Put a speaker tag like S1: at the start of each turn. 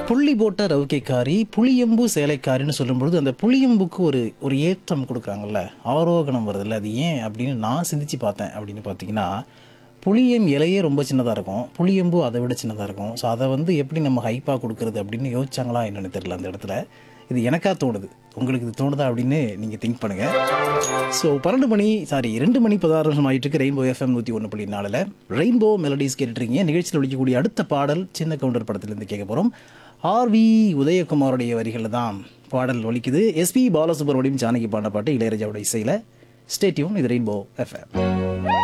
S1: புள்ளி போட்ட ரவுக்கைக்காரி புளியம்பு சேலைக்காரின்னு சொல்லும்பொழுது அந்த புளியம்புக்கு ஒரு ஒரு ஏற்றம் கொடுக்குறாங்கல்ல ஆரோகணம் வருதுல்ல அது ஏன் அப்படின்னு நான் சிந்திச்சு பார்த்தேன் அப்படின்னு பார்த்தீங்கன்னா புளியம் இலையே ரொம்ப சின்னதாக இருக்கும் புளியம்பு அதை விட சின்னதாக இருக்கும் ஸோ அதை வந்து எப்படி நம்ம ஹைப்பாக கொடுக்குறது அப்படின்னு யோசிச்சாங்களா என்னன்னு தெரியல அந்த இடத்துல இது எனக்கா தோணுது உங்களுக்கு இது தோணுதா அப்படின்னு நீங்கள் திங்க் பண்ணுங்கள் ஸோ பன்னெண்டு மணி சாரி ரெண்டு மணி பதினாறு நிமிஷம் ஆகிட்டு இருக்கு ரெயின்போ எஃப்எம் நூற்றி ஒன்று புள்ளி நாலில் ரெயின்போ மெலடிஸ் கேட்டுருக்கீங்க நிகழ்ச்சியில் ஒழிக்கக்கூடிய அடுத்த பாடல் சின்ன கவுண்டர் படத்திலிருந்து கேட்க போகிறோம் ஆர்வி உதயகுமாருடைய வரிகளில் தான் பாடல் ஒலிக்குது எஸ்பி பாலசுப்ரமணியம் ஜானகி பாடின பாட்டு இளையராஜாவோட இசையில் ஸ்டேட்யூன் இது ரெயின்போ எஃப்எம்